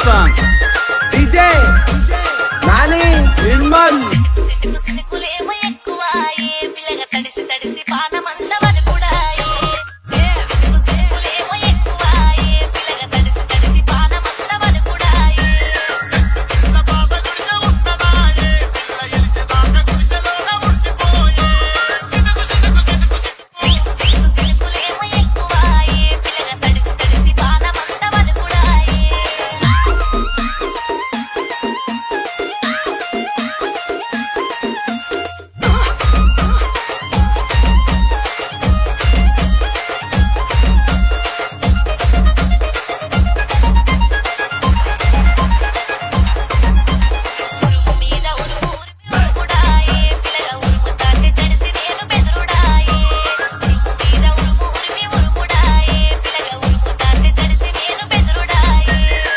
song DJ Nani Nirmal సిటుకు సిటుకులేమో ఎక్కువాయే పిల్లగా తడిసి తడిసి పానమందమని కూడాయే సిటుకు సిటుకులేమో ఎక్కువాయే పిల్లగా తడిసి తడిసి పానమందమని కూడాయే సిటుకు సిటుకులేమో ఎక్కువాయే పిల్లగా తడిసి తడిసి పానమందమని కూడాయే ఉరుము మీద ఉరుము ఉరిమి ఉరుముడాయే పిల్లగా ఉరుముతాంటే తడిసి నేను బెదురుడాయే ఉరుము మీద ఉరుము ఉరిమి ఉరుముడాయే పిల్లగా ఉరుముతాంటే తడిసి నేను బెదురుడాయే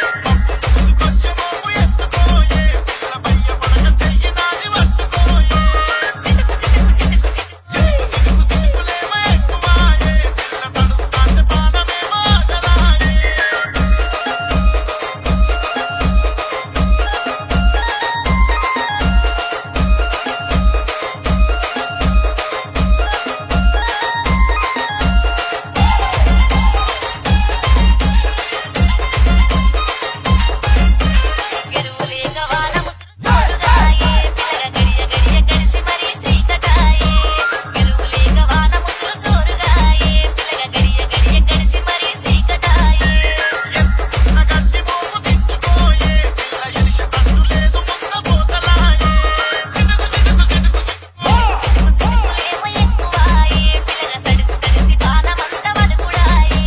సిటుకు సిటుకు సిటుకు సిటుకు ఎరువులేక వాన ముసురు చోరుగాయే పిల్లగా గడియ గడియ గడిసి మరీ చీకటాయే ఎరువులేక వాన ముసురు చోరుగాయే పిల్లగా గడియ గడియ గడిసి మరీ చీకటాయే సిటుకు సిటుకులేమో ఎక్కువాయే పిల్లగా తడిసి తడిసి పానమందమని కూడాయే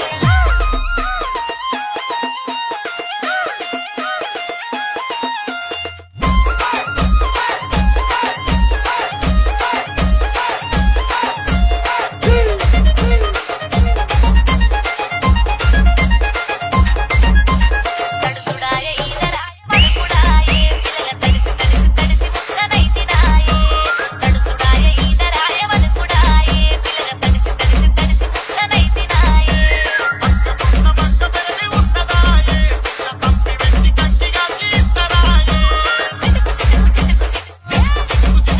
తడుసుడాయ ఈదరాయ వడుకుడాయే పిల్లగా తడిసి తడిసి తడిసి ముక్కనైతినాయే తడుసుడాయ ఈదరాయ వడుకుడాయే పిల్లగా తడిసి తడిసి తడిసి ముక్కనైతినాయే సిటుకు సిటుకు సిటుకు సిటుకు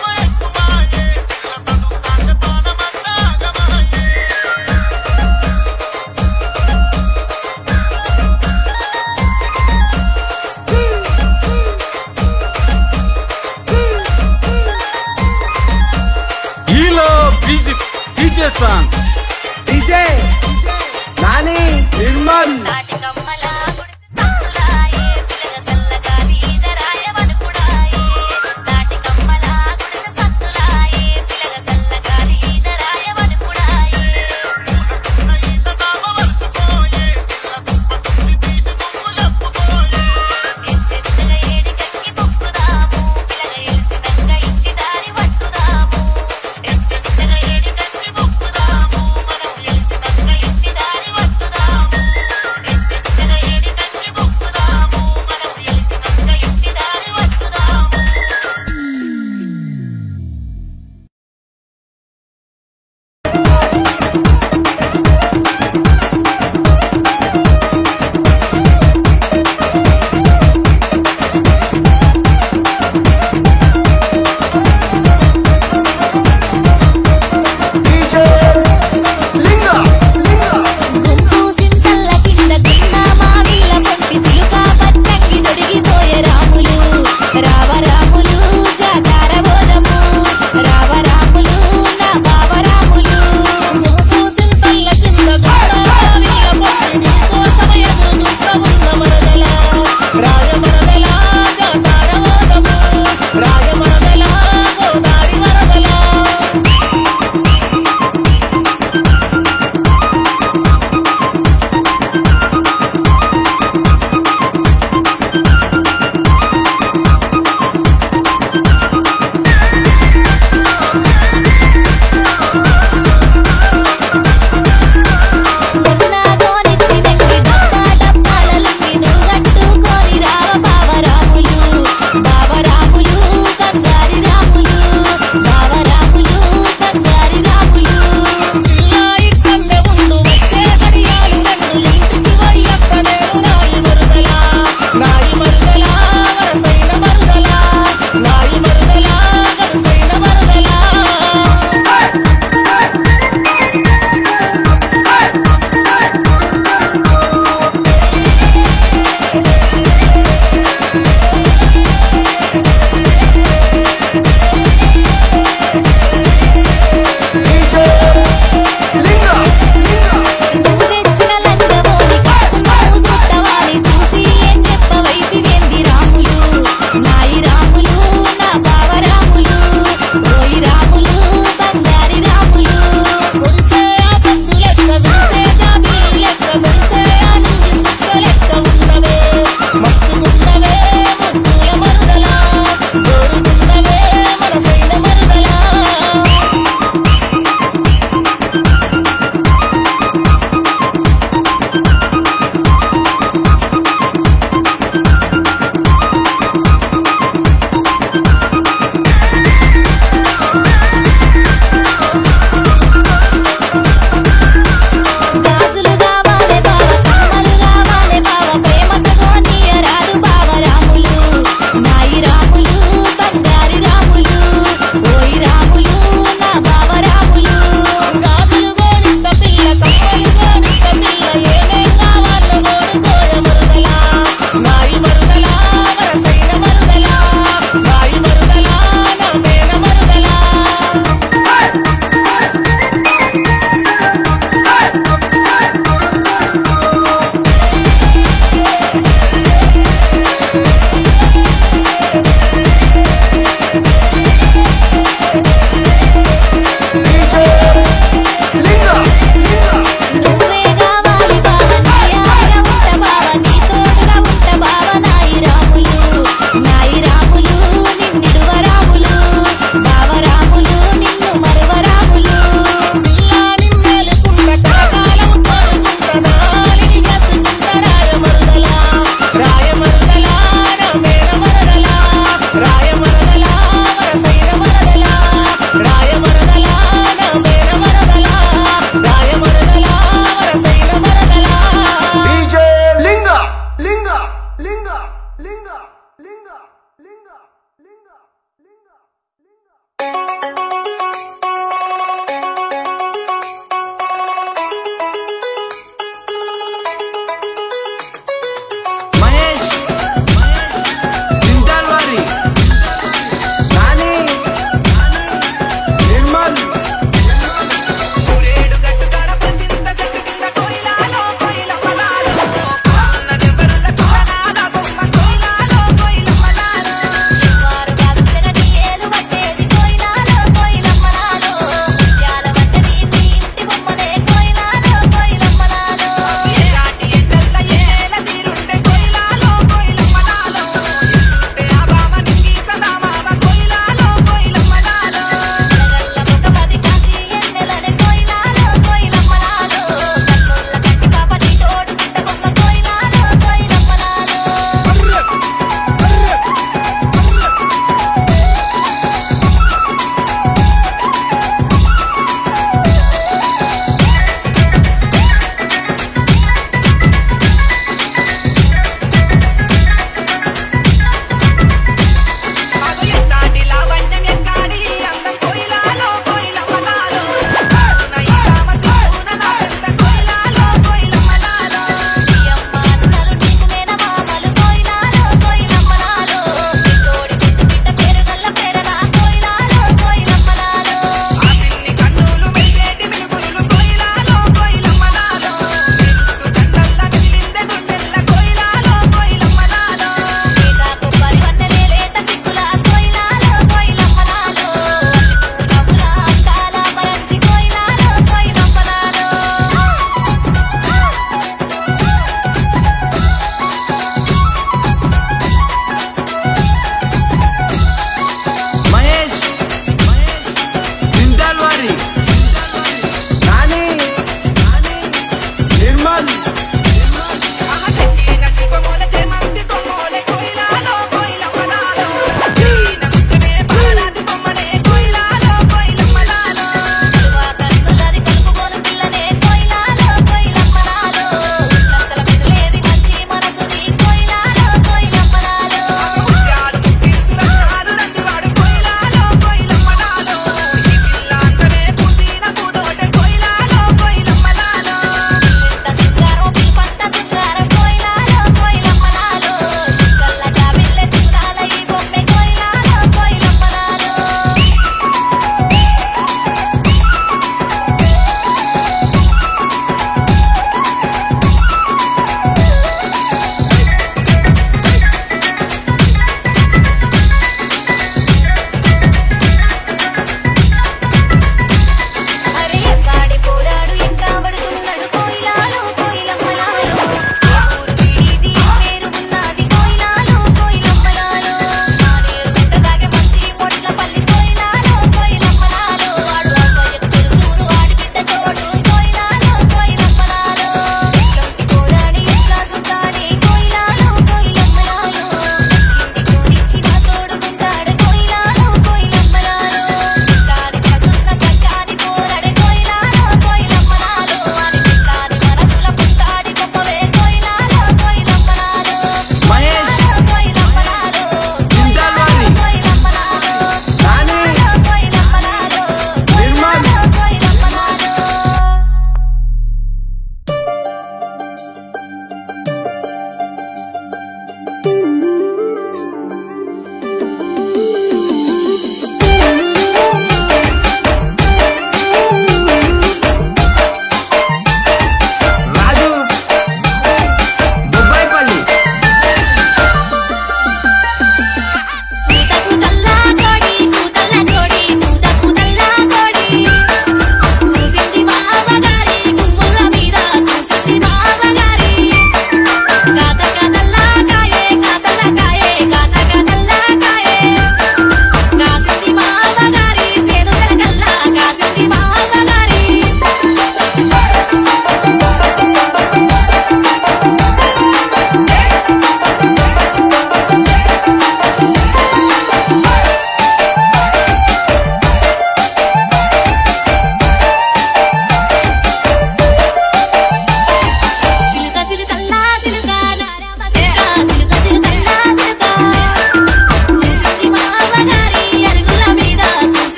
హీలో DJ song DJ Nani Nirmal నాటి కమ్మల గుడిసె సందులాయే పిల్లగా సల్లగాలి ఈదరాయ వడుకుడాయే నాటి కమ్మల గుడిసె సందులాయే పిల్లగా సల్లగాలి ఈదరాయ వడుకుడాయే ఎచ్చెచ్చగా ఏడి కక్కి మొక్కుదాము పిల్లగా ఎలిసినంక ఇంటి దారి పట్టుదాము ఎచ్చెచ్చగా ఏడి కక్కి మొక్కుదాము మనం ఎలిసినంక ఇంటి దారి పట్టుదాము ఎచ్చెచ్చగా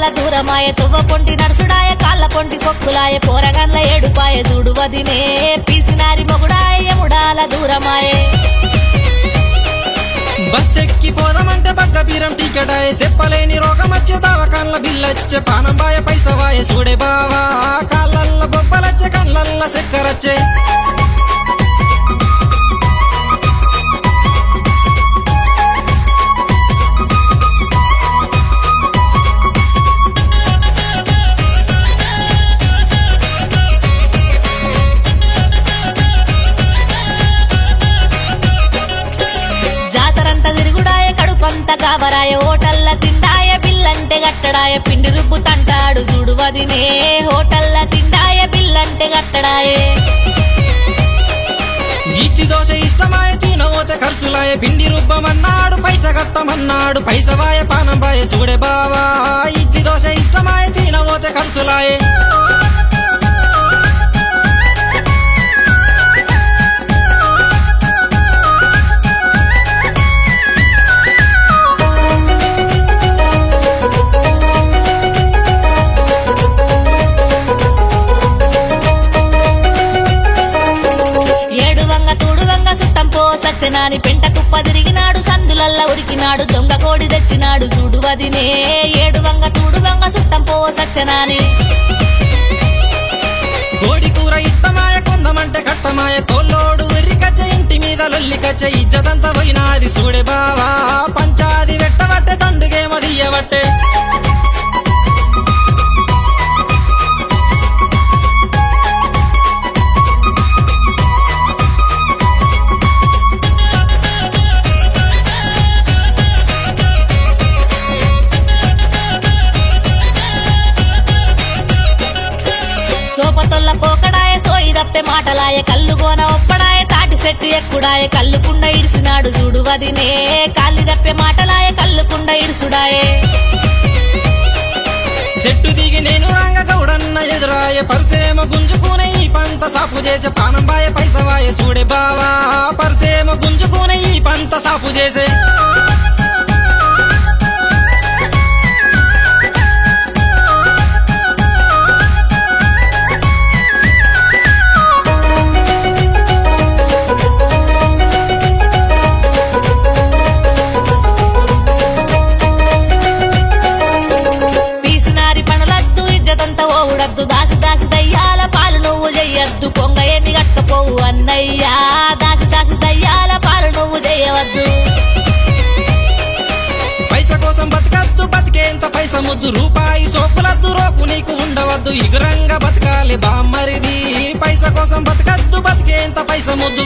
దూరమాయ తువ్వ పొంటి నడుసుడాయ కాళ్ళ పొంటి పొక్కులాయ పోరగన్ల ఏడుపాయ చూడు వదినే పీసినారి మొగుడాయ ఎముడాల దూరమాయే బస్ ఎక్కి పోదామంటే బగ్గ బీరం టికెటాయ చెప్పలేని రోగం వచ్చే దవకాన్ల బిల్లొచ్చే పానంబాయ పైసవాయ చూడే బావా కాళ్ళల్ల బొబ్బలచ్చే కళ్ళల్ల చక్కెరచ్చే జాతరంతా తిరుగుడాయ కడుపంత గాబరాయ హోటల్ల తిండాయ బిల్లంటే గట్టడాయ పిండి రుబ్బు తంటాడు చూడు వదినే హోటల్ల తిండాయ బిల్లంటే గట్టడాయే ఇడ్లీ దోశ ఇష్టమాయ తినవోతే ఖర్చులాయ పిండి రుబ్బమన్నాడు పైస కట్టమన్నాడు పైసవాయ పానంబాయ చూడే బావా ఇడ్లీ దోశ ఇష్టమాయ తినవోతే ఖర్చులాయే ఏడు వంగ తూడు వంగ సుట్టం పో సత్యనాని పెంట కుప్ప తిరిగినాడు సందులల్ల ఉరికినాడు దొంగ కోడి తెచ్చినాడు చూడు వదినే ఏడు వంగ తూడు వంగ సుట్టం పో సత్యనాని కోడి కూర ఇట్టమాయ కొందమంటే కట్టమాయ తోల్లోడు వెర్రికచ్చ ఇంటి మీద లొల్లికచ్చ ఇజ్జతంతా పోయినాది చూడే బావా పంచాది వెట్టబట్టే తండుగేమో దియ్యబట్టే సోపతొల్ల పోకడాయ సోయి దప్పే మాటలాయ కల్లుగోన ఒప్పడాయ తాటి చెట్టు ఎక్కుడాయ కల్లుకుండ ఇడిసినాడు చూడు వదినే కాలి దప్పే మాటలాయ కల్లుకుండ ఇడుసుడాయే చెట్టు దిగి నేను రంగ గౌడన్న ఎదురాయ పరిసేమ గుంజుకునే ఈ పంత సాపు చేసే పానంబాయ పైసవాయ చూడే బావా పరిసేమ గుంజుకునే ఈ పంత సాపు చేసే పీసినారి పనులద్దు ఇజ్జతంతా ఓవుడద్దు దాసి దాసి దయ్యాల పాలు నువ్వు చెయ్యొద్దు పొంగ ఏమి గట్టపోవు అన్నయ్యా దాసి దాసి దయ్యాల పాలు నువ్వు చేయవద్దు పైస కోసం బతకద్దు బతికేంత పైస ముద్దు రూపాయి సోపులద్దు రోకు నీకు ఉండవద్దు ఇగురంగా బతకాలి బామ్మరిది పైస కోసం బతకద్దు బతికేంత పైస ముద్దు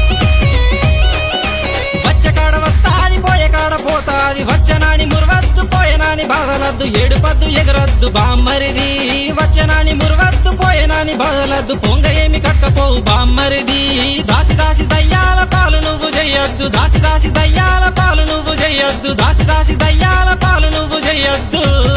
వచ్చే కాడ వస్తాది పోయే కాడ పోతాది వచ్చనాని మురవద్దు పోయేనాని బాధలద్దు ఏడుపద్దు ఎగరద్దు బామ్మరిది వచ్చనాని మురవద్దు పోయేనాని బాధలద్దు పొంగ ఏమి కట్టపోవు బామ్మరిది దాసి దాసి దయ్యాల పాలు నువ్వు చెయ్యొద్దు దాసి దాసి దయ్యాల పాలు నువ్వు చెయ్యొద్దు దాసి దాసి దయ్యాల పాలు నువ్వు చెయ్యొద్దు